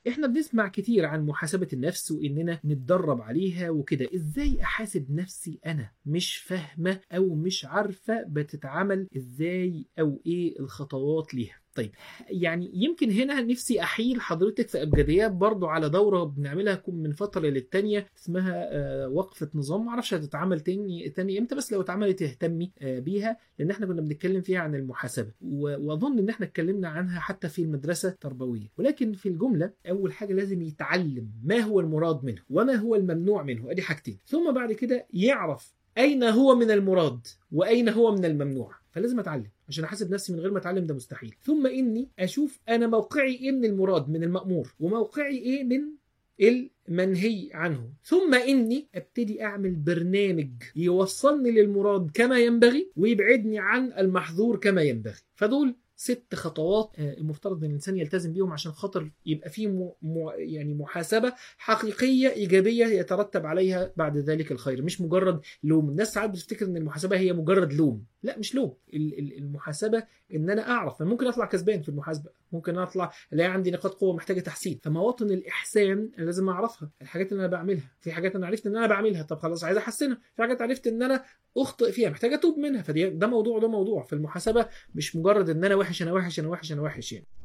احنا بنسمع كتير عن محاسبة النفس واننا نتدرب عليها وكده ازاي احاسب نفسي انا مش فاهمة او مش عارفة بتتعمل ازاي او ايه الخطوات ليها طيب يعني يمكن هنا نفسي احيل حضرتك في ابجديات برضو على دوره بنعملها من فتره للتانيه اسمها آه، وقفه نظام معرفش هتتعمل تاني تاني امتى بس لو اتعملت اهتمي آه، بيها لان احنا كنا بنتكلم فيها عن المحاسبه و- واظن ان احنا اتكلمنا عنها حتى في المدرسه التربويه ولكن في الجمله اول حاجه لازم يتعلم ما هو المراد منه وما هو الممنوع منه ادي حاجتين ثم بعد كده يعرف اين هو من المراد واين هو من الممنوع فلازم اتعلم عشان احاسب نفسي من غير ما اتعلم ده مستحيل ثم اني اشوف انا موقعي ايه من المراد من المامور وموقعي ايه من المنهي عنه ثم اني ابتدي اعمل برنامج يوصلني للمراد كما ينبغي ويبعدني عن المحظور كما ينبغي فدول ست خطوات آه، المفترض ان الانسان يلتزم بيهم عشان خاطر يبقى فيه م... م... يعني محاسبه حقيقيه ايجابيه يترتب عليها بعد ذلك الخير مش مجرد لوم الناس ساعات بتفتكر ان المحاسبه هي مجرد لوم لا مش لوم ال- ال- المحاسبه ان انا اعرف أنا ممكن اطلع كسبان في المحاسبه ممكن اطلع الاقي عندي نقاط قوه محتاجه تحسين فمواطن الاحسان أنا لازم اعرفها الحاجات اللي انا بعملها في حاجات انا عرفت ان انا بعملها طب خلاص عايز احسنها في حاجات عرفت ان انا اخطئ فيها محتاج اتوب منها فدي ده موضوع ده موضوع في المحاسبه مش مجرد ان انا وحش انا وحش انا وحش انا وحش يعني